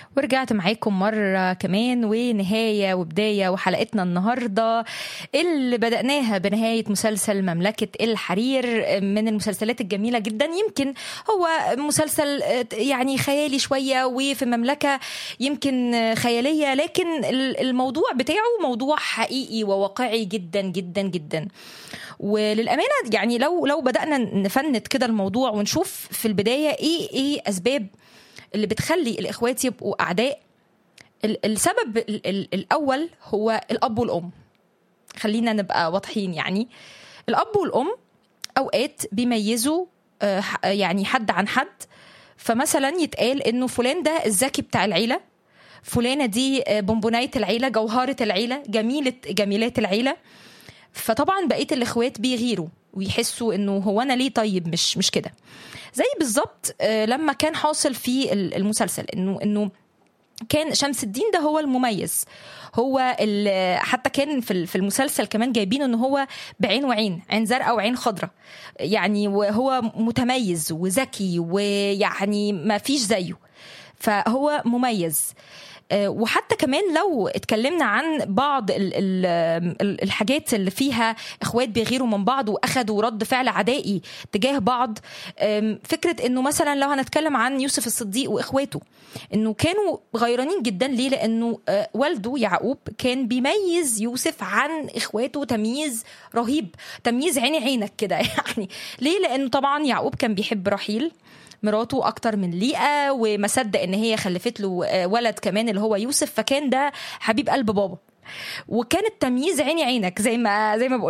ورجعت معاكم مرة كمان ونهاية وبداية وحلقتنا النهاردة اللي بدأناها بنهاية مسلسل مملكة الحرير من المسلسلات الجميلة جدا يمكن هو مسلسل يعني خيالي شوية وفي مملكة يمكن خيالية لكن الموضوع بتاعه موضوع حقيقي وواقعي جدا جدا جدا وللامانه يعني لو لو بدانا نفند كده الموضوع ونشوف في البدايه ايه ايه اسباب اللي بتخلي الاخوات يبقوا اعداء السبب ال ال الاول هو الاب والام خلينا نبقى واضحين يعني الاب والام اوقات بيميزوا يعني حد عن حد فمثلا يتقال انه فلان ده الذكي بتاع العيله فلانه دي بونبونايه العيله جوهره العيله جميله جميلات العيله فطبعا بقيه الاخوات بيغيروا ويحسوا انه هو انا ليه طيب مش مش كده زي بالظبط لما كان حاصل في المسلسل انه انه كان شمس الدين ده هو المميز هو حتى كان في المسلسل كمان جايبينه ان هو بعين وعين عين زرقاء وعين خضراء يعني وهو متميز وذكي ويعني ما فيش زيه فهو مميز وحتى كمان لو اتكلمنا عن بعض ال ال الحاجات اللي فيها اخوات بيغيروا من بعض واخدوا رد فعل عدائي تجاه بعض فكره انه مثلا لو هنتكلم عن يوسف الصديق واخواته انه كانوا غيرانين جدا ليه لانه والده يعقوب كان بيميز يوسف عن اخواته تمييز رهيب تمييز عيني عينك كده يعني ليه لانه طبعا يعقوب كان بيحب رحيل مراته اكتر من ليئه وما صدق ان هي خلفت له ولد كمان اللي هو يوسف فكان ده حبيب قلب بابا وكان التمييز عيني عينك زي ما زي ما بقول